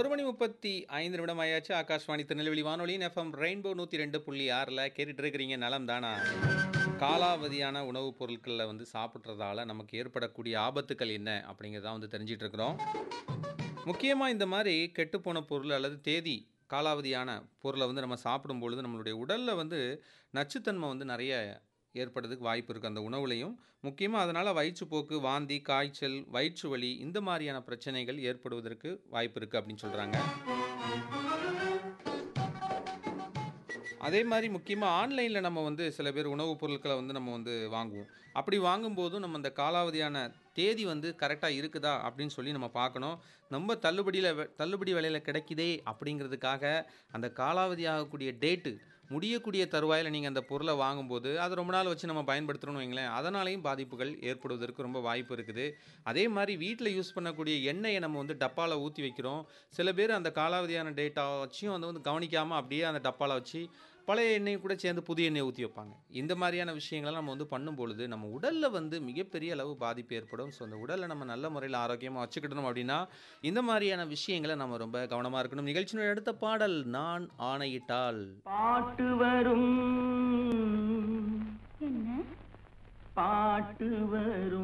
ஒரு மணி முப்பத்தி ஐந்து நிமிடம் ஆயாச்சு ஆகாஷ்வாணி திருநெல்வேலி வானொலியின் எஃப்எம் ரெயின்போ நூற்றி ரெண்டு புள்ளி ஆறில் கேட்டுட்டு இருக்கிறீங்க நலம் தானா காலாவதியான உணவுப் பொருட்களில் வந்து சாப்பிட்றதால நமக்கு ஏற்படக்கூடிய ஆபத்துக்கள் என்ன அப்படிங்கிறத வந்து தெரிஞ்சிட்டு இருக்கிறோம் முக்கியமாக இந்த மாதிரி கெட்டுப்போன பொருள் அல்லது தேதி காலாவதியான பொருளை வந்து நம்ம சாப்பிடும் பொழுது நம்மளுடைய உடலில் வந்து நச்சுத்தன்மை வந்து நிறைய ஏற்படுறதுக்கு வாய்ப்பு இருக்குது அந்த உணவுலையும் முக்கியமாக அதனால் வயிற்றுப்போக்கு வாந்தி காய்ச்சல் வயிற்று வலி இந்த மாதிரியான பிரச்சனைகள் ஏற்படுவதற்கு வாய்ப்பு இருக்குது அப்படின்னு சொல்கிறாங்க அதே மாதிரி முக்கியமாக ஆன்லைனில் நம்ம வந்து சில பேர் உணவுப் பொருட்களை வந்து நம்ம வந்து வாங்குவோம் அப்படி வாங்கும்போதும் நம்ம அந்த காலாவதியான தேதி வந்து கரெக்டாக இருக்குதா அப்படின்னு சொல்லி நம்ம பார்க்கணும் நம்ம தள்ளுபடியில் தள்ளுபடி விலையில் கிடைக்குதே அப்படிங்கிறதுக்காக அந்த காலாவதி ஆகக்கூடிய டேட்டு முடியக்கூடிய தருவாயில் நீங்கள் அந்த பொருளை வாங்கும்போது அதை ரொம்ப நாள் வச்சு நம்ம பயன்படுத்தணும்னு வைங்களேன் அதனாலையும் பாதிப்புகள் ஏற்படுவதற்கு ரொம்ப வாய்ப்பு இருக்குது அதே மாதிரி வீட்டில் யூஸ் பண்ணக்கூடிய எண்ணெயை நம்ம வந்து டப்பாவில் ஊற்றி வைக்கிறோம் சில பேர் அந்த காலாவதியான டேட்டா வச்சும் வந்து வந்து கவனிக்காமல் அப்படியே அந்த டப்பாவில் வச்சு பழைய எண்ணெய் கூட சேர்ந்து புது எண்ணெய் ஊற்றி வைப்பாங்க இந்த மாதிரியான விஷயங்களை நம்ம வந்து பண்ணும்பொழுது நம்ம உடலில் வந்து மிகப்பெரிய அளவு பாதிப்பு ஏற்படும் ஸோ அந்த உடலை நம்ம நல்ல முறையில் ஆரோக்கியமாக வச்சுக்கிடணும் அப்படின்னா இந்த மாதிரியான விஷயங்களை நம்ம ரொம்ப கவனமாக இருக்கணும் நிகழ்ச்சியின் அடுத்த பாடல் நான் ஆணையிட்டால் பாட்டு வரும் என்ன பாட்டு வரும்